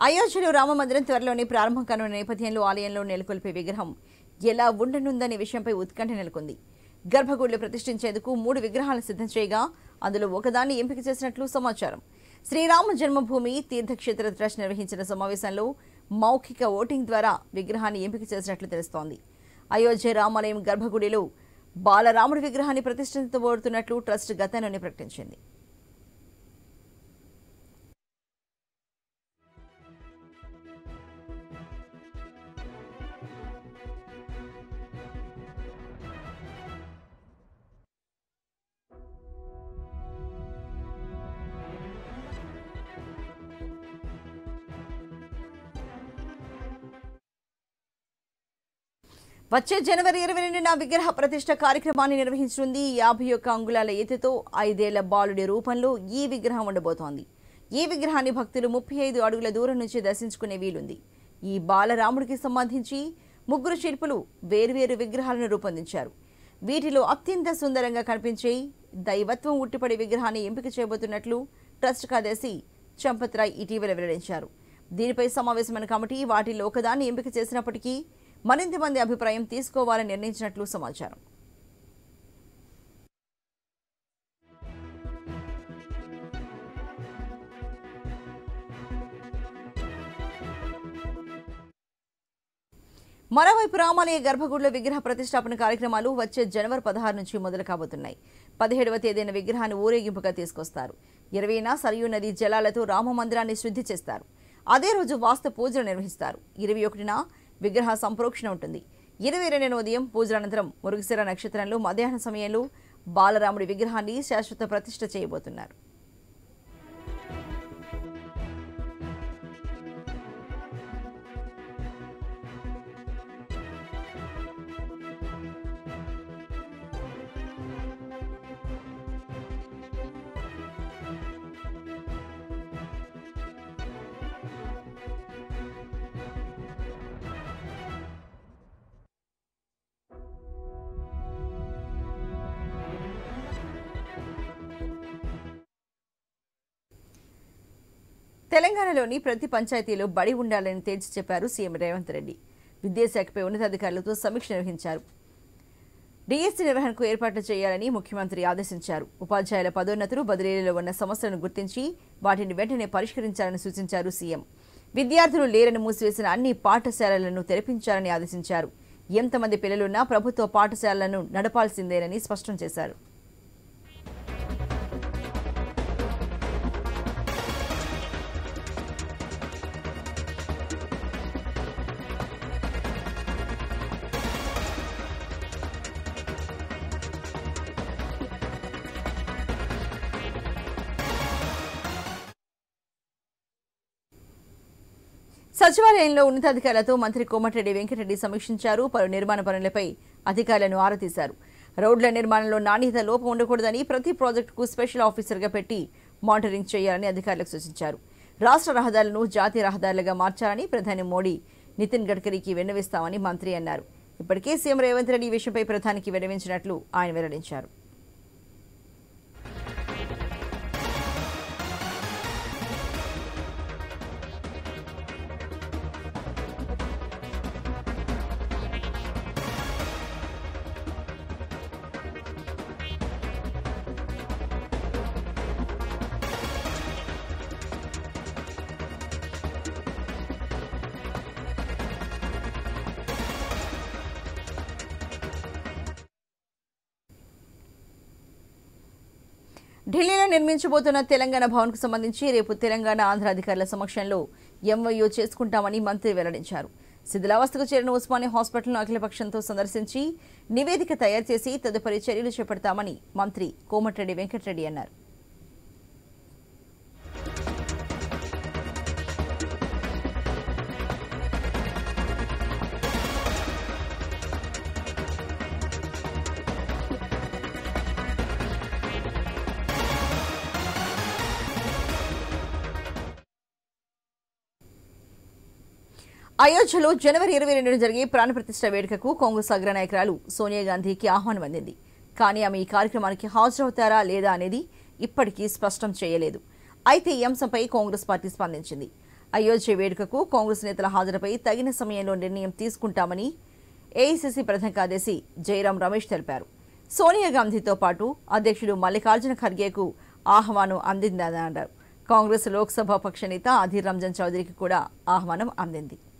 అయోధ్యలో రామ మందిరం త్వరలోనే ప్రారంభం కానున్న నేపథ్యంలో ఆలయంలో నెలకొల్పే విగ్రహం ఎలా ఉండనుందనే విషయంపై ఉత్కంఠ నెలకొంది గర్భగుడిలో ప్రతిష్ఠించేందుకు మూడు విగ్రహాలు సిద్ధం చేయగా అందులో ఒకదాన్ని ఎంపిక చేసినట్లు సమాచారం శ్రీరామ జన్మభూమి తీర్థక్షేత్ర ట్రస్ట్ నిర్వహించిన సమావేశంలో మౌఖిక ఓటింగ్ ద్వారా విగ్రహాన్ని ఎంపిక చేసినట్లు తెలుస్తోంది అయోధ్య రామాలయం గర్భగుడిలో బాలరాముడి విగ్రహాన్ని ప్రతిష్ఠించబోతున్నట్లు ట్రస్ట్ గతంలోనే ప్రకటించింది వచ్చే జనవరి ఇరవై రెండున విగ్రహ ప్రతిష్ట కార్యక్రమాన్ని నిర్వహించనుంది యాభై ఒక్క అంగుళాల ఎత్తుతో ఐదేళ్ల బాలుడి రూపంలో ఈ విగ్రహం ఉండబోతోంది ఈ విగ్రహాన్ని భక్తులు ముప్పై ఐదు అడుగుల దూరం నుంచి దర్శించుకునే వీలుంది ఈ బాలరాముడికి సంబంధించి ముగ్గురు శిల్పులు వేర్వేరు విగ్రహాలను రూపొందించారు వీటిలో అత్యంత సుందరంగా కనిపించే దైవత్వం ఉట్టిపడే విగ్రహాన్ని ఎంపిక చేయబోతున్నట్లు ట్రస్ట్ కార్యదర్శి చంపత్రాయ్ ఇటీవల వెల్లడించారు దీనిపై సమావేశమైన కమిటీ వాటిలో ఒకదాన్ని ఎంపిక చేసినప్పటికీ మరింత మంది అభిప్రాయం తీసుకోవాలని నిర్ణయించినట్లు సమాచారం మరోవైపు రామాలయ గర్భగుడిలో విగ్రహ ప్రతిష్టాపన కార్యక్రమాలు వచ్చే జనవరి పదహారు నుంచి మొదలు కాబోతున్నాయి పదిహేడవ తేదీన విగ్రహాన్ని ఊరేగింపుగా తీసుకొస్తారు ఇరవైన సరియు నది జలాలతో రామ మందిరాన్ని శుద్ధి చేస్తారు అదే రోజు వాస్తు పూజలు నిర్వహిస్తారు ఇరవై ఒకటిన విగ్రహ సంప్రోక్షణ ఉంటుంది ఇరవై రెండున ఉదయం పూజల అనంతరం మురుగుశిర నక్షత్రంలో మధ్యాహ్న సమయంలో బాలరాముడి విగ్రహాన్ని శాశ్వత ప్రతిష్ఠ చేయబోతున్నారు తెలంగాణలోని ప్రతి పంచాయతీలో బడి ఉండాలని తేల్చి చెప్పారు సీఎం రేవంత్ రెడ్డి విద్యాశాఖపై ఉన్నతాధికారులతో సమీక్ష నిర్వహించారు డిఎస్సీ నిర్వహణకు ఏర్పాట్లు చేయాలని ముఖ్యమంత్రి ఆదేశించారు ఉపాధ్యాయుల పదోన్నతులు బదిలీలలో ఉన్న సమస్యలను గుర్తించి వాటిని వెంటనే పరిష్కరించాలని సూచించారు సీఎం విద్యార్థులు లేరని మూసివేసిన అన్ని పాఠశాలలను తెరిపించాలని ఆదేశించారు ఎంతమంది పిల్లలున్నా ప్రభుత్వ పాఠశాలలను నడపాల్సిందేనని స్పష్టం చేశారు సచివాలయంలో ఉన్నతాధికారులతో మంత్రి కోమటిరెడ్డి వెంకటరెడ్డి సమీక్షించారు పలు నిర్మాణ పనులపై అధికారులను ఆరా తీశారు రోడ్ల నిర్మాణంలో నాణ్యత లోపం ఉండకూడదని ప్రతి ప్రాజెక్టుకు స్పెషల్ ఆఫీసర్గా పెట్టి మానిటరింగ్ చేయాలని అధికారులకు సూచించారు రాష్ట్ర రహదారులను జాతీయ రహదారులుగా మార్చాలని ప్రధాని మోడీ నితిన్ గడ్కరీకి విన్నవిస్తామని మంత్రి అన్నారు ఇప్పటికే సీఎం రేవంత్ రెడ్డి ఈ విషయంపై ప్రధానికి విన్నవించినట్లు ఆయన వెల్లడించారు ఢిల్లీలో నిర్మించబోతున్న తెలంగాణ భవన్కు సంబంధించి రేపు తెలంగాణ ఆంధ్ర అధికారుల సమక్షంలో ఎంవైఓ చేసుకుంటామని మంత్రి వెల్లడించారు శిథిలావస్థకు చేరిన ఉస్మానియా హాస్పిటల్ను అఖిలపక్షంతో సందర్శించి నివేదిక తయారు చేసి తదుపరి చర్యలు చేపడతామని మంత్రి కోమటిరెడ్డి వెంకటరెడ్డి అన్నారు అయోధ్యలో జనవరి ఇరవై రెండున జరిగే ప్రాణప్రతిష్ఠ వేడుకకు కాంగ్రెస్ అగ్రనాయకురాలు సోనియా గాంధీకి ఆహ్వానం అందింది కానీ ఆమె ఈ కార్యక్రమానికి హాజరవుతారా లేదా అనేది ఇప్పటికీ స్పష్టం చేయలేదు అయితే ఈ అంశంపై కాంగ్రెస్ పార్టీ స్పందించింది అయోధ్య వేడుకకు కాంగ్రెస్ నేతల హాజరుపై తగిన సమయంలో నిర్ణయం తీసుకుంటామని ఏఐసిసి ప్రధాన కార్యదర్శి జయరాం రమేష్ తెలిపారు సోనియా గాంధీతో పాటు అధ్యక్షుడు మల్లికార్జున ఖర్గేకు ఆహ్వానం అందిందని అన్నారు కాంగ్రెస్ లోక్సభ పక్ష నేత అధీర్ రంజన్ చౌదరికి కూడా ఆహ్వానం అందింది